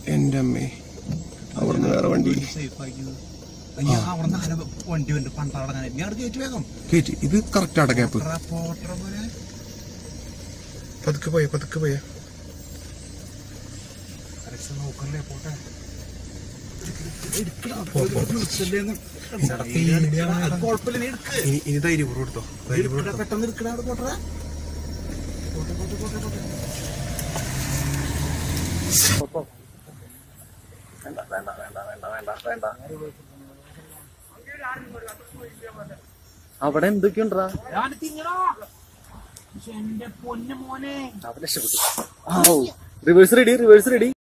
എന്റെ അമ്മേ അവിടുന്ന് വേറെ വണ്ടി സേഫ് ആക്കിയത് അയ്യോ അവിടെ നാല് വണ്ടി ഉണ്ട് പണ്ടാടങ്ങനെ നീ അവിടെ കയറ്റി വേഗം കയറ്റി ഇത് കറക്റ്റ് ആട്ടെ ഗ്യാപ്പ് പോട്ടറ പോട്ടറ പോലെ പതുക്കെ പോയ പതുക്കെ പോയ അരക്സ് നോക്കല്ലേ പോട്ടെ കുഴപ്പമില്ല നീ എടുക്ക് ഇനി ഇനി ധൈര്യപൂർവ്വം എടുത്തോ ധൈര്യപൂർവ്വം എടുക്കടാ, പെട്ടെന്ന് എടുക്കണ അവിടെ പോട്ടറ പോട്ടെ പോട്ടെ പോട്ടെ പോട്ടെ അവിടെ എന്തൊക്കെയുണ്ടാ എന്റെ പൊന്നു മോനെ റിവേഴ്സ് റെഡി റിവേഴ്സ് റെഡി